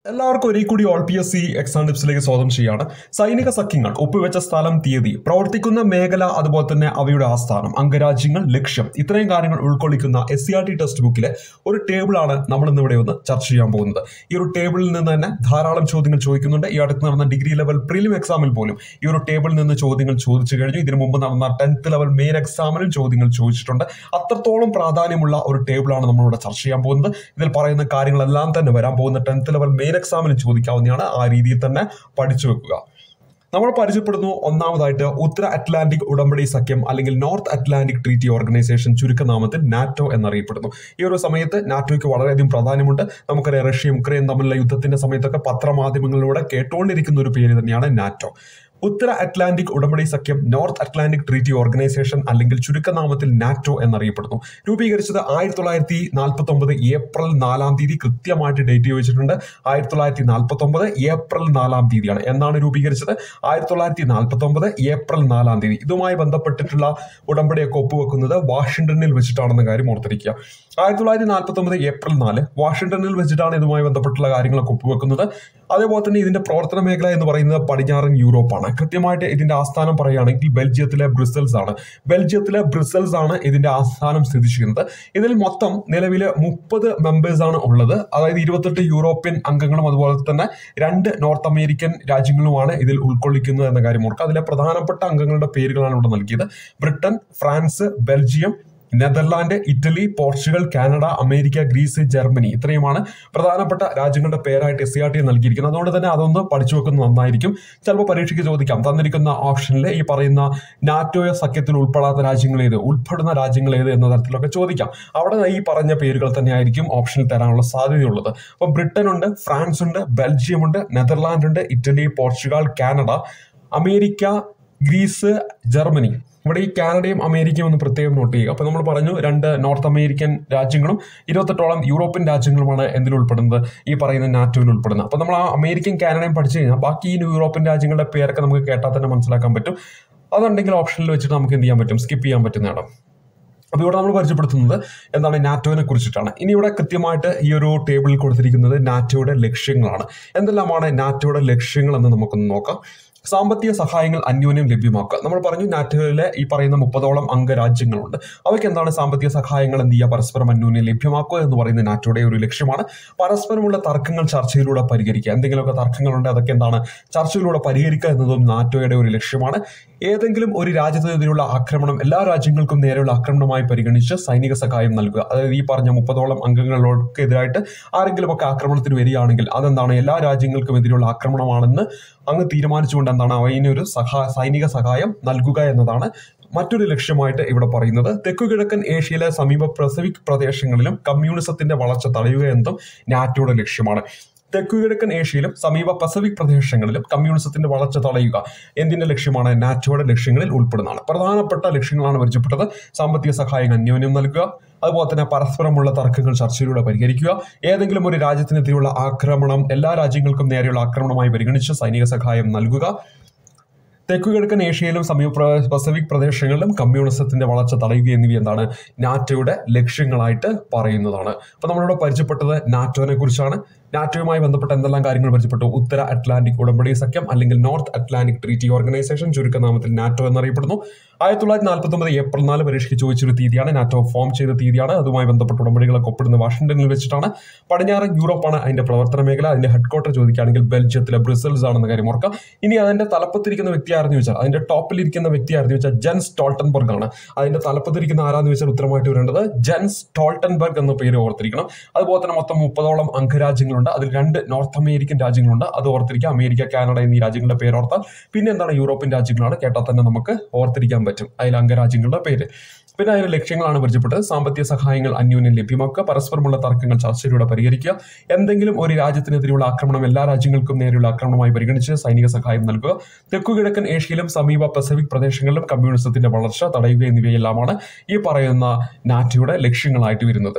എല്ലാവർക്കും ഒരേ കൂടി all P S C exam ടിപ്സിലേക്ക് സ്വാഗതം ചെയ്യാണ് സൈനിക സഖ്യങ്ങൾ ഒപ്പുവെച്ച സ്ഥലം തീയതി പ്രവർത്തിക്കുന്ന മേഖല അതുപോലെ തന്നെ അവയുടെ ആസ്ഥാനം അംഗരാജ്യങ്ങൾ ലക്ഷ്യം ഇത്രയും കാര്യങ്ങൾ ഉൾക്കൊള്ളിക്കുന്ന S C R T text ബുക്കിലെ ഒരു ടേബിളാണ് നമ്മൾ ഇന്ന് ഇവിടെ ഒന്ന് ചർച്ച ചെയ്യാൻ പോകുന്നത് ഈ ഒരു ടേബിളിൽ നിന്ന് തന്നെ ധാരാളം ചോദ്യങ്ങൾ ചോദിക്കുന്നുണ്ട് ഈ അടുത്ത് നടന്ന ഡിഗ്രി ലെവൽ പ്രിലിം എക്സാമിൽ പോലും ഈ ഒരു ടേബിളിൽ നിന്ന് ചോദ്യങ്ങൾ ചോദിച്ചു കഴിഞ്ഞു ഇതിനു മുമ്പ് നടന്ന ടെൻത്ത് ലെവൽ മെയിൻ എക്സാമിനും ചോദ്യങ്ങൾ ചോദിച്ചിട്ടുണ്ട് അത്രത്തോളം പ്രാധാന്യമുള്ള ഒരു ടേബിളാണ് നമ്മളിവിടെ ചർച്ച ചെയ്യാൻ പോകുന്നത് ഇതിൽ പറയുന്ന കാര്യങ്ങളെല്ലാം തന്നെ വരാൻ പോകുന്ന ടെൻത്ത് ലെവൽ മെയിൻ എക്സാമിന് ചോദിക്കാവുന്നതാണ് ആ രീതിയിൽ തന്നെ പഠിച്ചു വെക്കുക നമ്മൾ പരിചയപ്പെടുന്നു ഒന്നാമതായിട്ട് ഉത്തര അറ്റ്ലാന്റിക് ഉടമ്പടി സഖ്യം അല്ലെങ്കിൽ നോർത്ത് അറ്റ്ലാന്റിക് ട്രീറ്റി ഓർഗനൈസേഷൻ ചുരുക്കനാമത്തിൽ നാറ്റോ എന്നറിയപ്പെടുന്നു ഈ ഒരു സമയത്ത് നാറ്റോയ്ക്ക് വളരെയധികം പ്രാധാന്യമുണ്ട് നമുക്കറിയാം റഷ്യയും യുക്രൈൻ തമ്മിലുള്ള യുദ്ധത്തിന്റെ സമയത്തൊക്കെ പത്രമാധ്യമങ്ങളിലൂടെ കേട്ടുകൊണ്ടിരിക്കുന്ന ഒരു പേര് തന്നെയാണ് നാറ്റോ ഉത്തര അറ്റ്ലാന്റിക് ഉടമ്പടി സഖ്യം നോർത്ത് അറ്റ്ലാന്റിക് ട്രീറ്റി ഓർഗനൈസേഷൻ അല്ലെങ്കിൽ ചുരുക്കനാമത്തിൽ നാറ്റോ എന്നറിയപ്പെടുന്നു രൂപീകരിച്ചത് ആയിരത്തി തൊള്ളായിരത്തി നാൽപ്പത്തി ഒമ്പത് ഏപ്രിൽ നാലാം തീയതി കൃത്യമായിട്ട് ഡേറ്റ് ചോദിച്ചിട്ടുണ്ട് ആയിരത്തി തൊള്ളായിരത്തി നാൽപ്പത്തി ഒമ്പത് ഏപ്രിൽ നാലാം തീയതിയാണ് എന്നാണ് രൂപീകരിച്ചത് ആയിരത്തി തൊള്ളായിരത്തി നാൽപ്പത്തി ഒമ്പത് ഏപ്രിൽ നാലാം തീയതി ഇതുമായി ബന്ധപ്പെട്ടിട്ടുള്ള ഉടമ്പടിയൊക്കെ ഒപ്പുവെക്കുന്നത് വാഷിംഗ്ടണിൽ വെച്ചിട്ടാണെന്ന കാര്യം ഓർത്തിരിക്കുക ആയിരത്തി തൊള്ളായിരത്തി നാൽപ്പത്തി ഒമ്പത് ഏപ്രിൽ നാല് വാഷിംഗ്ടണിൽ വെച്ചിട്ടാണ് ഇതുമായി ബന്ധപ്പെട്ടുള്ള കാര്യങ്ങളൊക്കെ ഒപ്പുവെക്കുന്നത് അതേപോലെ തന്നെ ഇതിന്റെ പ്രവർത്തന മേഖല എന്ന് പറയുന്നത് പടിഞ്ഞാറൻ യൂറോപ്പാണ് കൃത്യമായിട്ട് ഇതിന്റെ ആസ്ഥാനം പറയുകയാണെങ്കിൽ ബെൽജിയത്തിലെ ബ്രിസൽസ് ആണ് ബെൽജിയത്തിലെ ബ്രിസൽസ് ആണ് ഇതിന്റെ ആസ്ഥാനം സ്ഥിതി ചെയ്യുന്നത് ഇതിൽ മൊത്തം നിലവിൽ മുപ്പത് മെമ്പേഴ്സ് ആണ് ഉള്ളത് അതായത് ഇരുപത്തെട്ട് യൂറോപ്യൻ അംഗങ്ങളും അതുപോലെ തന്നെ രണ്ട് നോർത്ത് അമേരിക്കൻ രാജ്യങ്ങളുമാണ് ഇതിൽ ഉൾക്കൊള്ളിക്കുന്നത് എന്ന കാര്യം ഓർക്കുക അതിലെ പ്രധാനപ്പെട്ട അംഗങ്ങളുടെ പേരുകളാണ് ഇവിടെ നൽകിയത് Britain France Belgium Netherland Italy Portugal Canada America Greece Germany ഇത്രയുമാണ് പ്രധാനപ്പെട്ട രാജ്യങ്ങളുടെ പേരായിട്ട് എസ് സി ആർ ടി നൽകിയിരിക്കുന്നത് അതുകൊണ്ട് തന്നെ അതൊന്ന് പഠിച്ചു വെക്കുന്നത് നന്നായിരിക്കും ചിലപ്പോൾ പരീക്ഷയ്ക്ക് ചോദിക്കാം തന്നിരിക്കുന്ന ഓപ്ഷനിൽ ഈ പറയുന്ന നാറ്റോയ സഖ്യത്തിൽ ഉൾപ്പെടാത്ത രാജ്യങ്ങൾ ഏത് ഉൾപ്പെടുന്ന രാജ്യങ്ങൾ ഏത് എന്ന തരത്തിലൊക്കെ ചോദിക്കാം അവിടെ ഈ പറഞ്ഞ പേരുകൾ തന്നെയായിരിക്കും ഓപ്ഷനിൽ തരാനുള്ള സാധ്യതയുള്ളത് അപ്പം ബ്രിട്ടൻ ഉണ്ട് ഫ്രാൻസ് ഉണ്ട് ബെൽജിയം ഉണ്ട് നെതർലാൻഡ് ഉണ്ട് Italy Portugal Canada America Greece Germany ഇവിടെ ഈ കാനഡയും അമേരിക്കയും ഒന്ന് പ്രത്യേകം നോട്ട് ചെയ്യുക അപ്പോൾ നമ്മൾ പറഞ്ഞു രണ്ട് നോർത്ത് അമേരിക്കൻ രാജ്യങ്ങളും ഇരുപത്തെട്ടോളം യൂറോപ്യൻ രാജ്യങ്ങളുമാണ് എന്തിൽ ഉൾപ്പെടുന്നത് ഈ പറയുന്ന നാറ്റോയിൽ ഉൾപ്പെടുന്നത് അപ്പോൾ നമ്മൾ ആ അമേരിക്കൻ കാനഡയും പഠിച്ചു കഴിഞ്ഞാൽ ബാക്കി ഈ യൂറോപ്യൻ രാജ്യങ്ങളുടെ പേരൊക്കെ നമുക്ക് കേട്ടാൽ തന്നെ മനസ്സിലാക്കാൻ പറ്റും അതുണ്ടെങ്കിൽ ഓപ്ഷനിൽ വെച്ചിട്ട് നമുക്ക് എന്ത് ചെയ്യാൻ പറ്റും സ്കിപ്പ് ചെയ്യാൻ പറ്റുന്നതാണ് അപ്പോൾ ഇവിടെ നമ്മൾ പരിചയപ്പെടുത്തുന്നത് എന്താണ് നാറ്റോനെ കുറിച്ചിട്ടാണ് ഇനി ഇവിടെ കൃത്യമായിട്ട് ഈ ഒരു ടേബിളിൽ കൊടുത്തിരിക്കുന്നത് നാറ്റോയുടെ ലക്ഷ്യങ്ങളാണ് എന്തെല്ലാമാണ് നാറ്റോയുടെ ലക്ഷ്യങ്ങൾ എന്ന് നമുക്കൊന്ന് നോക്കാം സാമ്പത്തിക സഹായങ്ങൾ അന്യോന്യം ലഭ്യമാക്കുക നമ്മൾ പറഞ്ഞു നാറ്റോയിലെ ഈ പറയുന്ന മുപ്പതോളം അംഗരാജ്യങ്ങളുണ്ട് അവയ്ക്ക് എന്താണ് സാമ്പത്തിക സഹായങ്ങൾ എന്ത് ചെയ്യുക പരസ്പരം അന്യോന്യം ലഭ്യമാക്കുക എന്ന് പറയുന്ന നാറ്റോയുടെ ഒരു ലക്ഷ്യമാണ് പരസ്പരമുള്ള തർക്കങ്ങൾ ചർച്ചയിലൂടെ പരിഹരിക്കുക എന്തെങ്കിലുമൊക്കെ തർക്കങ്ങളുണ്ട് അതൊക്കെ എന്താണ് ചർച്ചയിലൂടെ പരിഹരിക്കുക എന്നതും നാറ്റോയുടെ ഒരു ലക്ഷ്യമാണ് ഏതെങ്കിലും ഒരു രാജ്യത്തിനെതിരെയുള്ള ആക്രമണം എല്ലാ രാജ്യങ്ങൾക്കും നേരെയുള്ള ആക്രമണമായി പരിഗണിച്ച് സൈനിക സഹായം നൽകുക അതായത് ഈ പറഞ്ഞ മുപ്പതോളം അംഗങ്ങളോടൊക്കെ എതിരായിട്ട് ആരെങ്കിലുമൊക്കെ ആക്രമണത്തിന് വരികയാണെങ്കിൽ അതെന്താണ് എല്ലാ രാജ്യങ്ങൾക്കും എതിരെയുള്ള ആക്രമണമാണെന്ന് അങ്ങ് തീരുമാനിച്ചുകൊണ്ട് എന്താണ് അതിനൊരു സഹാ സൈനിക സഹായം നൽകുക എന്നതാണ് മറ്റൊരു ലക്ഷ്യമായിട്ട് ഇവിടെ പറയുന്നത് തെക്കുകിഴക്കൻ ഏഷ്യയിലെ സമീപ പസഫിക് പ്രദേശങ്ങളിലും കമ്മ്യൂണിസത്തിന്റെ വളർച്ച തടയുക എന്നതും നാറ്റോയുടെ ലക്ഷ്യമാണ് തെക്കുകിഴക്കൻ ഏഷ്യയിലും സമീപ പസഫിക് പ്രദേശങ്ങളിലും കമ്മ്യൂണിസത്തിന്റെ വളർച്ച തടയുക എന്തിന്റെ ലക്ഷ്യമാണ് നാറ്റോയുടെ ലക്ഷ്യങ്ങളിൽ ഉൾപ്പെടുന്നതാണ് പ്രധാനപ്പെട്ട ലക്ഷ്യങ്ങളാണ് പരിചയപ്പെട്ടത് സാമ്പത്തിക സഹായം അന്യോന്യം നൽകുക അതുപോലെ തന്നെ പരസ്പരമുള്ള തർക്കങ്ങൾ ചർച്ചയിലൂടെ പരിഹരിക്കുക ഏതെങ്കിലും ഒരു രാജ്യത്തിനെതിരെയുള്ള ആക്രമണം എല്ലാ രാജ്യങ്ങൾക്കും നേരെയുള്ള ആക്രമണമായി പരിഗണിച്ച് സൈനിക സഹായം നൽകുക തെക്കുകിഴക്കൻ ഏഷ്യയിലും സമീപ പസഫിക് പ്രദേശങ്ങളിലും കമ്മ്യൂണിസത്തിന്റെ വളർച്ച തടയുക എന്നിവ എന്താണ് നാറ്റോയുടെ ലക്ഷ്യങ്ങളായിട്ട് പറയുന്നതാണ് അപ്പൊ നമ്മളിവിടെ പരിചയപ്പെട്ടത് നാറ്റോനെ കുറിച്ചാണ് നാറ്റോയുമായി ബന്ധപ്പെട്ട എന്തെല്ലാം കാര്യങ്ങൾ പരിചയപ്പെട്ടു ഉത്തര അറ്റ്ലാന്റിക് ഉടമ്പടി സഖ്യം അല്ലെങ്കിൽ നോർത്ത് അറ്റ്ലാന്റിക് ട്രീറ്റി ഓർഗനൈസേഷൻ ചുരുക്കനാമത്തിൽ നാറ്റോ എന്നറിയപ്പെടുന്നു ആയിരത്തി തൊള്ളായിരത്തി നാൽപ്പത്തി ഒമ്പത് ഏപ്രിൽ നാല് പരീക്ഷയ്ക്ക് ചോദിച്ചൊരു തീയതിയാണ് നാറ്റോ ഫോം ചെയ്ത തീയതിയാണ് അതുമായി ബന്ധപ്പെട്ട ഉടമ്പടികളൊക്കെ ഒപ്പിടുന്ന വാഷിംഗ്ടണിൽ വെച്ചിട്ടാണ് പടിഞ്ഞാറൻ യൂറോപ്പാണ് അതിന്റെ പ്രവർത്തന മേഖല അതിന്റെ ഹെഡ്ക്വാർട്ടർ ചോദിക്കുകയാണെങ്കിൽ ബെൽജിയത്തിലെ ബ്രിസൽസ് ആണെന്ന കാര്യം ഓർക്കാം ഇനി അതിന്റെ തലപ്പത്തിരിക്കുന്ന വ്യക്തി ആരെന്ന് ചോദിച്ചാൽ അതിന്റെ ടോപ്പിലിരിക്കുന്ന വ്യക്തി ആരെന്ന് ചോദിച്ചാൽ ജെൻ സ്റ്റോൾട്ടൻബർഗ് ആണ് അതിന്റെ തലപ്പത്തിരിക്കുന്ന ആരാന്ന് ചോദിച്ചാൽ ഉത്തരമായിട്ട് വരേണ്ടത് ജെൻ സ്റ്റോൾട്ടൻബർഗ് എന്ന പേര് ഓർത്തിരിക്കണം അതുപോലെ തന്നെ മൊത്തം മുപ്പതോളം അംഗരാജ്യങ്ങളുണ്ട് അതിൽ രണ്ട് നോർത്ത് അമേരിക്കൻ രാജ്യങ്ങളുണ്ട് അത് ഓർത്തിരിക്കുക അമേരിക്ക കാനഡ എന്നീ രാജ്യങ്ങളുടെ പേര് ഓർത്താൽ പിന്നെ എന്താണ് യൂറോപ്യൻ രാജ്യങ്ങളാണ് കേട്ടാൽ തന്നെ നമുക്ക് ഓർത്തിരിക്കാൻ പറ്റും അതിൽ അംഗരാജ്യങ്ങളുടെ പേര് പിന്നെ അതിന്റെ ലക്ഷ്യങ്ങളാണ് പരിചയപ്പെട്ടത് സാമ്പത്തിക സഹായങ്ങൾ അന്യോന്യം ലഭ്യമാക്കുക പരസ്പരമുള്ള തർക്കങ്ങൾ ചർച്ചയിലൂടെ പരിഹരിക്കുക എന്തെങ്കിലും ഒരു രാജ്യത്തിനെതിരെയുള്ള ആക്രമണം എല്ലാ രാജ്യങ്ങൾക്കും നേരെയുള്ള ആക്രമണമായി പരിഗണിച്ച് സൈനിക സഹായം നൽകുക തെക്കുകിഴക്കൻ ഏഷ്യയിലും സമീപ പസഫിക് പ്രദേശങ്ങളിലും കമ്മ്യൂണിസത്തിന്റെ വളർച്ച തടയുക എന്നിവയെല്ലാമാണ് ഈ പറയുന്ന നാറ്റോയുടെ ലക്ഷ്യങ്ങളായിട്ട് വരുന്നത്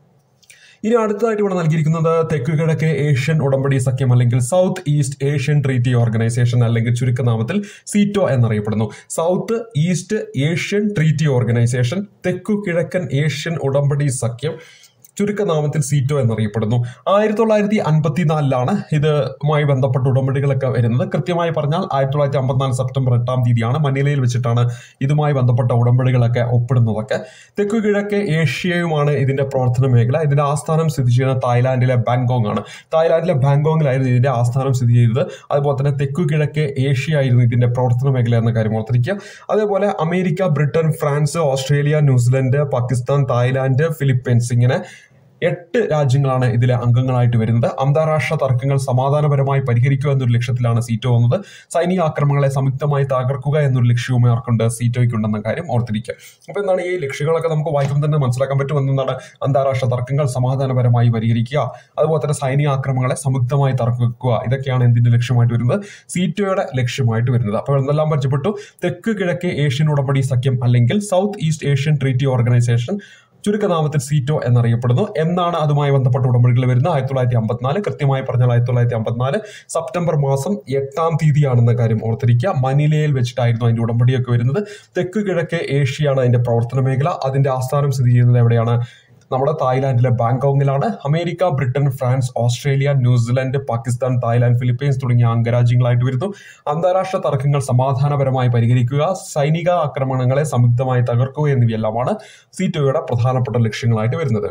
ഇനി അടുത്തതായിട്ട് ഇവിടെ നൽകിയിരിക്കുന്നത് തെക്ക് കിഴക്ക് ഏഷ്യൻ ഉടമ്പടി സഖ്യം അല്ലെങ്കിൽ South East Asian treaty organization അല്ലെങ്കിൽ ചുരുക്കനാമത്തിൽ സീറ്റോ എന്നറിയപ്പെടുന്നു South East Asian treaty organization തെക്കു കിഴക്കൻ ഏഷ്യൻ ഉടമ്പടി സഖ്യം ചുരുക്കനാമത്തിൽ സീറ്റോ എന്നറിയപ്പെടുന്നു ആയിരത്തി തൊള്ളായിരത്തി അൻപത്തിനാലിലാണ് ഇതുമായി ബന്ധപ്പെട്ട ഉടമ്പടികളൊക്കെ വരുന്നത് കൃത്യമായി പറഞ്ഞാൽ ആയിരത്തി തൊള്ളായിരത്തി അമ്പത്തിനാല് സെപ്റ്റംബർ എട്ടാം തീയതിയാണ് മനിലയിൽ വെച്ചിട്ടാണ് ഇതുമായി ബന്ധപ്പെട്ട ഉടമ്പടികളൊക്കെ ഒപ്പിടുന്നതൊക്കെ തെക്കു കിഴക്ക് ഏഷ്യയുമാണ് ഇതിന്റെ പ്രവർത്തന മേഖല ഇതിന്റെ ആസ്ഥാനം സ്ഥിതി ചെയ്യുന്ന തായ്ലാന്റിലെ ബാങ്കോങ് ആണ് തായ്ലാന്റിലെ ബാങ്കോങ്ങിലായിരുന്നു ഇതിന്റെ ആസ്ഥാനം സ്ഥിതി ചെയ്തത് അതുപോലെ തന്നെ തെക്കു കിഴക്ക് ഏഷ്യ ആയിരുന്നു ഇതിന്റെ പ്രവർത്തന മേഖല എന്ന കാര്യം ഓർത്തിരിക്കുക അതേപോലെ America Britain France Australia New Zealand Pakistan Thailand Philippines ഇങ്ങനെ എട്ട് രാജ്യങ്ങളാണ് ഇതിലെ അംഗങ്ങളായിട്ട് വരുന്നത് അന്താരാഷ്ട്ര തർക്കങ്ങൾ സമാധാനപരമായി പരിഹരിക്കുക എന്നൊരു ലക്ഷ്യത്തിലാണ് സീറ്റോ വന്നത് സൈനിക ആക്രമണങ്ങളെ സംയുക്തമായി തകർക്കുക എന്നൊരു ലക്ഷ്യവും അവർക്കുണ്ട് സീറ്റോയ്ക്കുണ്ടെന്ന കാര്യം ഓർത്തിരിക്കുക അപ്പൊ എന്താണ് ഈ ലക്ഷ്യങ്ങളൊക്കെ നമുക്ക് വായിക്കുമ്പോൾ തന്നെ മനസ്സിലാക്കാൻ പറ്റും എന്താണ് അന്താരാഷ്ട്ര തർക്കങ്ങൾ സമാധാനപരമായി പരിഹരിക്കുക അതുപോലെ തന്നെ സൈനിക ആക്രമണങ്ങളെ സംയുക്തമായി തകർക്കുക ഇതൊക്കെയാണ് എന്തിന്റെ ലക്ഷ്യമായിട്ട് വരുന്നത് സീറ്റോയുടെ ലക്ഷ്യമായിട്ട് വരുന്നത് അപ്പോൾ എന്തെല്ലാം പരിചയപ്പെട്ടു തെക്ക് കിഴക്ക് ഏഷ്യൻ ഉടമ്പടി സഖ്യം അല്ലെങ്കിൽ South East Asian treaty organization ചുരുക്കനാമത്തിൽ സീറ്റോ എന്നറിയപ്പെടുന്നു എന്നാണ് അതുമായി ബന്ധപ്പെട്ട ഉടമ്പടികൾ വരുന്നത് ആയിരത്തി തൊള്ളായിരത്തി അമ്പത്തിനാല് കൃത്യമായി പറഞ്ഞാൽ ആയിരത്തി തൊള്ളായിരത്തി അമ്പത്തിനാല് സെപ്റ്റംബർ മാസം എട്ടാം തീയതിയാണെന്ന കാര്യം ഓർത്തിരിക്കുക മനിലയിൽ വെച്ചിട്ടായിരുന്നു അതിന്റെ ഉടമ്പടിയൊക്കെ വരുന്നത് തെക്ക് കിഴക്ക് ഏഷ്യയാണ് അതിന്റെ പ്രവർത്തന മേഖല അതിന്റെ ആസ്ഥാനം സ്ഥിതി ചെയ്യുന്നത് എവിടെയാണ് നമ്മുടെ തായ്ലാന്റിലെ ബാങ്കോങ്ങിലാണ് America Britain France Australia New Zealand Pakistan Thailand Philippines തുടങ്ങിയ അംഗരാജ്യങ്ങളായിട്ട് വരുന്നു അന്താരാഷ്ട്ര തർക്കങ്ങൾ സമാധാനപരമായി പരിഹരിക്കുക സൈനിക ആക്രമണങ്ങളെ സംയുക്തമായി തകർക്കുക എന്നിവയെല്ലാമാണ് സീറ്റോയുടെ പ്രധാനപ്പെട്ട ലക്ഷ്യങ്ങളായിട്ട് വരുന്നത്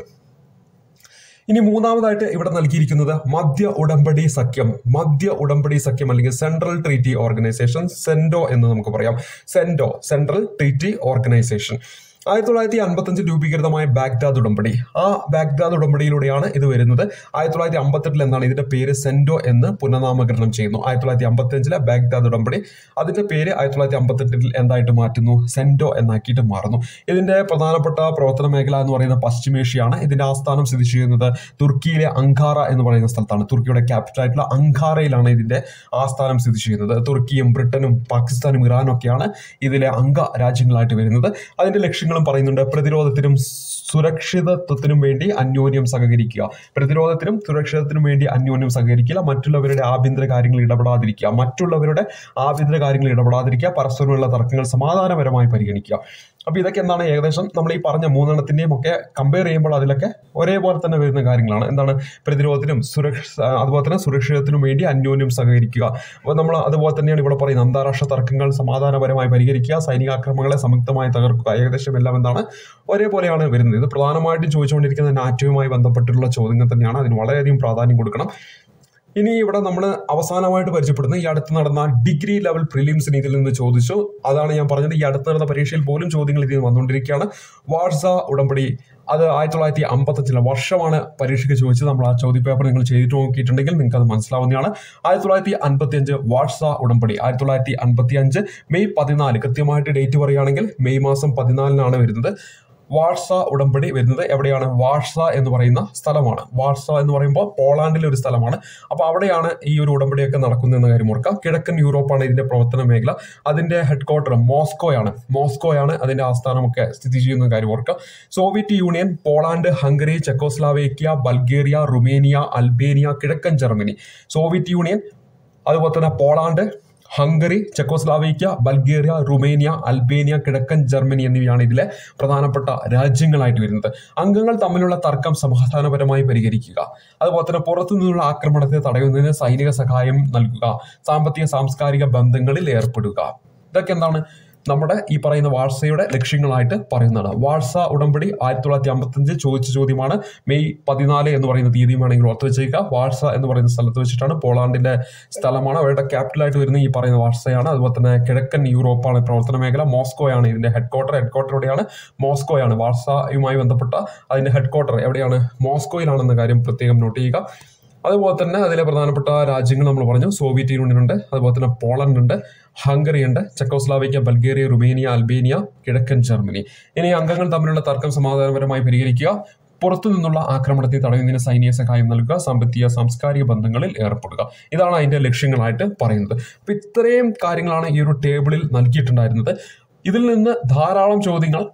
ഇനി മൂന്നാമതായിട്ട് ഇവിടെ നൽകിയിരിക്കുന്നത് മധ്യ ഉടമ്പടി സഖ്യം മധ്യ ഉടമ്പടി സഖ്യം അല്ലെങ്കിൽ സെൻട്രൽ ട്രീറ്റി ഓർഗനൈസേഷൻ സെൻഡോ എന്ന് നമുക്ക് പറയാം സെൻഡോ സെൻട്രൽ ട്രീറ്റി ഓർഗനൈസേഷൻ ആയിരത്തി തൊള്ളായിരത്തി അൻപത്തഞ്ചിൽ രൂപീകൃതമായ ബാഗ്ദാദ് ഉടമ്പടി ആ ബാഗ്ദാദ് ഉടമ്പടിയിലൂടെയാണ് ഇത് വരുന്നത് ആയിരത്തി തൊള്ളായിരത്തി അമ്പത്തെട്ടിൽ എന്താണ് ഇതിന്റെ പേര് സെൻഡോ എന്ന് പുനർനാമകരണം ചെയ്യുന്നു ആയിരത്തി തൊള്ളായിരത്തി അമ്പത്തഞ്ചിലെ ബാഗ്ദാദ് ഉടമ്പടി അതിന്റെ പേര് ആയിരത്തി തൊള്ളായിരത്തി അമ്പത്തെട്ടിൽ എന്തായിട്ട് മാറ്റുന്നു സെൻഡോ എന്നാക്കിയിട്ട് മാറുന്നു ഇതിന്റെ പ്രധാനപ്പെട്ട പ്രവർത്തന മേഖല എന്ന് പറയുന്നത് പശ്ചിമേഷ്യയാണ് ഇതിന്റെ ആസ്ഥാനം സ്ഥിതി ചെയ്യുന്നത് തുർക്കിയിലെ അങ്കാറ എന്ന് പറയുന്ന സ്ഥലത്താണ് തുർക്കിയുടെ ക്യാപിറ്റൽ ആയിട്ടുള്ള അങ്കാറയിലാണ് ഇതിന്റെ ആസ്ഥാനം സ്ഥിതി ചെയ്യുന്നത് തുർക്കിയും ബ്രിട്ടനും പാകിസ്ഥാനും ഇറാനും ഒക്കെയാണ് ഇതിലെ അംഗ രാജ്യങ്ങളായിട്ട് വരുന്നത് അതിന്റെ ലക്ഷ്യങ്ങളും പറയുന്നുണ്ട് പ്രതിരോധത്തിനും സുരക്ഷിതത്വത്തിനും വേണ്ടി അന്യോന്യം സഹകരിക്കുക പ്രതിരോധത്തിനും സുരക്ഷിതത്തിനും വേണ്ടി അന്യോന്യം സഹകരിക്കുക മറ്റുള്ളവരുടെ ആഭ്യന്തര കാര്യങ്ങളിൽ ഇടപെടാതിരിക്കുക മറ്റുള്ളവരുടെ ആഭ്യന്തര കാര്യങ്ങളിൽ ഇടപെടാതിരിക്കുക പരസ്പരമുള്ള തർക്കങ്ങൾ സമാധാനപരമായി പരിഗണിക്കുക അപ്പൊ ഇതൊക്കെ എന്താണ് ഏകദേശം നമ്മൾ ഈ പറഞ്ഞ മൂന്നെണ്ണത്തിന്റെയും ഒക്കെ കമ്പയർ ചെയ്യുമ്പോൾ അതിലൊക്കെ ഒരേപോലെ തന്നെ വരുന്ന കാര്യങ്ങളാണ് എന്താണ് പ്രതിരോധത്തിനും സുരക്ഷ അതുപോലെ തന്നെ സുരക്ഷിതത്തിനും വേണ്ടി അന്യോന്യം സഹകരിക്കുക അപ്പോൾ നമ്മൾ അതുപോലെ തന്നെയാണ് ഇവിടെ പറയുന്നത് അന്താരാഷ്ട്ര തർക്കങ്ങൾ സമാധാനപരമായി പരിഹരിക്കുക സൈനിക ആക്രമണങ്ങളെ സംയുക്തമായി തകർക്കുക ഏകദേശം എല്ലാം എന്താണ് ഒരേപോലെയാണ് വരുന്നത് ഇത് പ്രധാനമായിട്ടും ചോദിച്ചുകൊണ്ടിരിക്കുന്ന നാറ്റവുമായി ബന്ധപ്പെട്ടിട്ടുള്ള ചോദ്യങ്ങൾ തന്നെയാണ് അതിന് വളരെയധികം പ്രാധാന്യം കൊടുക്കണം ഇനി ഇവിടെ നമ്മൾ അവസാനമായിട്ട് പരിചയപ്പെടുന്ന ഈ അടുത്ത് നടന്ന ഡിഗ്രി ലെവൽ പ്രിലിംസിന് ഇതിൽ നിന്ന് ചോദിച്ചു അതാണ് ഞാൻ പറഞ്ഞത് ഈ അടുത്ത് നടന്ന പരീക്ഷയിൽ പോലും ചോദ്യങ്ങൾ ഇതിൽ വന്നുകൊണ്ടിരിക്കുകയാണ് വാട്സ ഉടമ്പടി അത് ആയിരത്തി തൊള്ളായിരത്തി അമ്പത്തഞ്ചിലെ വർഷമാണ് പരീക്ഷയ്ക്ക് ചോദിച്ചത് നമ്മൾ ആ ചോദ്യ പേപ്പർ നിങ്ങൾ ചെയ്തിട്ട് നോക്കിയിട്ടുണ്ടെങ്കിൽ നിങ്ങൾക്ക് അത് മനസ്സിലാവുന്നതാണ് ആയിരത്തി തൊള്ളായിരത്തി അൻപത്തി അഞ്ച് വാട്സ ഉടമ്പടി ആയിരത്തി തൊള്ളായിരത്തി അൻപത്തി അഞ്ച് മെയ് പതിനാല് കൃത്യമായിട്ട് ഡേറ്റ് പറയുകയാണെങ്കിൽ മെയ് മാസം പതിനാലിനാണ് വരുന്നത് വാഴ്സ ഉടമ്പടി വരുന്നത് എവിടെയാണ് വാഴ്സ എന്ന് പറയുന്ന സ്ഥലമാണ് വാഴ്സ എന്ന് പറയുമ്പോൾ പോളാണ്ടിലെ ഒരു സ്ഥലമാണ് അപ്പോൾ അവിടെയാണ് ഈ ഒരു ഉടമ്പടിയൊക്കെ നടക്കുന്നതെന്ന കാര്യം ഓർക്കുക കിഴക്കൻ യൂറോപ്പാണ് ഇതിന്റെ പ്രവർത്തന മേഖല അതിന്റെ ഹെഡ് ക്വാർട്ടർ മോസ്കോയാണ് മോസ്കോയാണ് അതിന്റെ ആസ്ഥാനമൊക്കെ സ്ഥിതി ചെയ്യുന്ന കാര്യം ഓർക്കുക Soviet Union Poland Hungary Czechoslovakia Bulgaria Romania Albania കിഴക്കൻ ജർമ്മനി സോവിയറ്റ് യൂണിയൻ അതുപോലെ തന്നെ Poland Hungary Czechoslovakia Bulgaria Romania Albania കിഴക്കൻ ജർമ്മനി എന്നിവയാണ് ഇതിലെ പ്രധാനപ്പെട്ട രാജ്യങ്ങളായിട്ട് വരുന്നത് അംഗങ്ങൾ തമ്മിലുള്ള തർക്കം സമാധാനപരമായി പരിഹരിക്കുക അതുപോലെ തന്നെ പുറത്തു നിന്നുള്ള ആക്രമണത്തെ തടയുന്നതിന് സൈനിക സഹായം നൽകുക സാമ്പത്തിക സാംസ്കാരിക ബന്ധങ്ങളിൽ ഏർപ്പെടുക ഇതൊക്കെ എന്താണ് നമ്മുടെ ഈ പറയുന്ന വാഴ്സയുടെ ലക്ഷ്യങ്ങളായിട്ട് പറയുന്നതാണ് വാഴ്സ ഉടമ്പടി ആയിരത്തി തൊള്ളായിരത്തി അമ്പത്തഞ്ച് ചോദിച്ച ചോദ്യമാണ് മെയ് പതിനാല് എന്ന് പറയുന്ന തീയതി വേണമെങ്കിൽ ഓർത്ത് വെച്ചേക്കുക വാഴ്സ എന്ന് പറയുന്ന സ്ഥലത്ത് വെച്ചിട്ടാണ് പോളാണ്ടിന്റെ സ്ഥലമാണ് അവരുടെ ക്യാപിറ്റലായിട്ട് വരുന്ന ഈ പറയുന്ന വാഴ്സയാണ് അതുപോലെ തന്നെ കിഴക്കൻ യൂറോപ്പാണ് പ്രവർത്തന മേഖല മോസ്കോയാണ് ഇതിന്റെ ഹെഡ് ക്വാർട്ടർ ഹെഡ് ക്വാർട്ടർ എവിടെയാണ് മോസ്കോയാണ് വാഴ്സയുമായി ബന്ധപ്പെട്ട അതിന്റെ ഹെഡ് ക്വാർട്ടർ എവിടെയാണ് മോസ്കോയിലാണെന്ന കാര്യം പ്രത്യേകം നോട്ട് ചെയ്യുക അതുപോലെ തന്നെ അതിലെ പ്രധാനപ്പെട്ട രാജ്യങ്ങൾ നമ്മൾ പറഞ്ഞു സോവിയറ്റ് യൂണിയൻ ഉണ്ട് അതുപോലെ തന്നെ പോളണ്ട് ഉണ്ട് ഹംഗറി ഉണ്ട് ചെക്കോസ്ലാവിക്ക ബൾഗേറിയ റുമേനിയ അൽബേനിയ കിഴക്കൻ ജർമ്മനി ഇനി അംഗങ്ങൾ തമ്മിലുള്ള തർക്കം സമാധാനപരമായി പരിഹരിക്കുക പുറത്തു നിന്നുള്ള ആക്രമണത്തെ തടയുന്നതിന് സൈനിക സഹായം നൽകുക സാമ്പത്തിക സാംസ്കാരിക ബന്ധങ്ങളിൽ ഏർപ്പെടുക ഇതാണ് അതിന്റെ ലക്ഷ്യങ്ങളായിട്ട് പറയുന്നത് അപ്പൊ ഇത്രയും കാര്യങ്ങളാണ് ഈ ഒരു ടേബിളിൽ നൽകിയിട്ടുണ്ടായിരുന്നത് ഇതിൽ നിന്ന് ധാരാളം ചോദ്യങ്ങൾ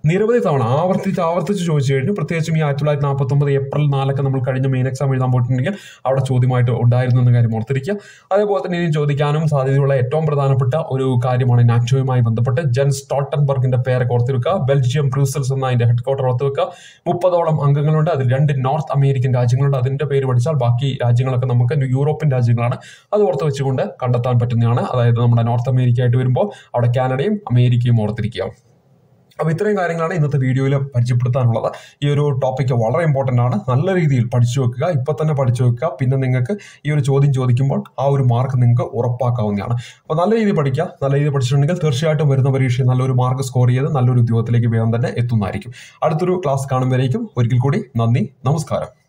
നിരവധി തവണ ആവർത്തിച്ച് ആവർത്തിച്ച് ചോദിച്ചു കഴിഞ്ഞു പ്രത്യേകിച്ചും ഈ ആയിരത്തി തൊള്ളായിരത്തി നാൽപ്പത്തൊമ്പത് ഏപ്രിൽ നാലൊക്കെ നമ്മൾ കഴിഞ്ഞ മെയിൻ എക്സാം എഴുതാൻ പോയിട്ടുണ്ടെങ്കിൽ അവിടെ ചോദ്യമായിട്ട് ഉണ്ടായിരുന്നു എന്ന കാര്യം ഓർത്തിരിക്കുക അതേപോലെ തന്നെ ഇനി ചോദിക്കാനും സാധ്യതയുള്ള ഏറ്റവും പ്രധാനപ്പെട്ട ഒരു കാര്യമാണ് നാറ്റോയുമായി ബന്ധപ്പെട്ട് ജെൻ സ്റ്റോട്ടൻബർഗിന്റെ പേരൊക്കെ ഓർത്തിരിക്കുക ബെൽജിയം ബ്രൂസൽസ് എന്ന അതിന്റെ ഹെഡ് ക്വാർട്ടർ ഓർത്ത് വെക്കുക മുപ്പതോളം അംഗങ്ങളുണ്ട് അതിൽ രണ്ട് നോർത്ത് അമേരിക്കൻ രാജ്യങ്ങളുണ്ട് അതിന്റെ പേര് പഠിച്ചാൽ ബാക്കി രാജ്യങ്ങളൊക്കെ നമുക്ക് യൂറോപ്യൻ രാജ്യങ്ങളാണ് അത് ഓർത്ത് വെച്ചുകൊണ്ട് കണ്ടെത്താൻ പറ്റുന്നതാണ് അതായത് നമ്മുടെ നോർത്ത് അമേരിക്ക ആയിട്ട് വരുമ്പോൾ അവിടെ കാനഡയും അമേരിക്കയും ഓർത്തിരിക്കുക അപ്പോൾ ഇത്രയും കാര്യങ്ങളാണ് ഇന്നത്തെ വീഡിയോയിൽ പരിചയപ്പെടുത്താനുള്ളത് ഈ ഒരു ടോപ്പിക്ക് വളരെ ഇമ്പോർട്ടൻ്റ് ആണ് നല്ല രീതിയിൽ പഠിച്ചു വെക്കുക ഇപ്പം തന്നെ പഠിച്ചു വെക്കുക പിന്നെ നിങ്ങൾക്ക് ഈ ഒരു ചോദ്യം ചോദിക്കുമ്പോൾ ആ ഒരു മാർക്ക് നിങ്ങൾക്ക് ഉറപ്പാക്കാവുന്നതാണ് അപ്പോൾ നല്ല രീതിയിൽ പഠിക്കുക നല്ല രീതിയിൽ പഠിച്ചിട്ടുണ്ടെങ്കിൽ തീർച്ചയായിട്ടും വരുന്ന പരീക്ഷയിൽ നല്ലൊരു മാർക്ക് സ്കോർ ചെയ്ത് നല്ലൊരു ഉദ്യോഗത്തിലേക്ക് വേഗം തന്നെ എത്തുന്നതായിരിക്കും അടുത്തൊരു ക്ലാസ് കാണുമ്പോഴേക്കും ഒരിക്കൽ കൂടി നന്ദി നമസ്കാരം